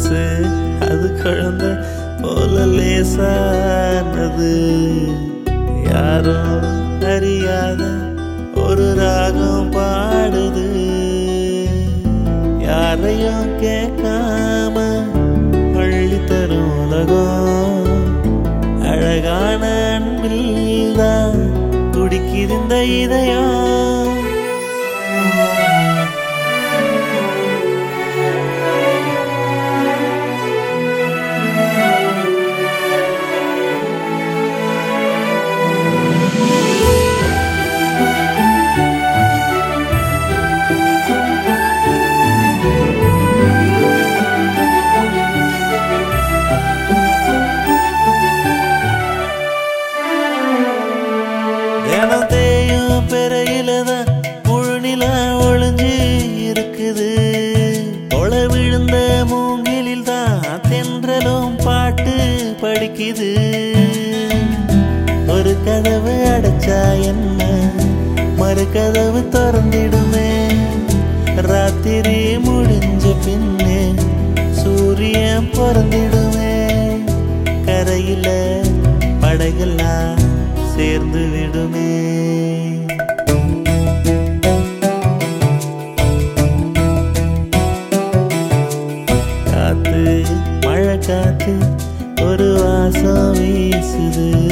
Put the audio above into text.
மனசு அது குழந்தை போல லேசானது யாரோ அறியாத ஒரு ராகம் பாடுது யாரையும் கேட்காம அள்ளி தரும் உலகம் அழகான அன்பில் தான் துடிக்கிருந்த இதயம் தினம் தேயும் பெறையில தான் முழுநிலா ஒளிஞ்சு இருக்குது கொல விழுந்த மூங்கிலில் தான் தென்றலும் பாட்டு படிக்குது ஒரு கதவு அடைச்சா என்ன மறு கதவு திறந்திடுமே ராத்திரி முடிஞ்ச பின்னே சூரியன் பிறந்திடுமே கரையில படகெல்லாம் சேர்ந்து விடுமே காத்து மழை காத்து ஒரு வாசம் வீசுது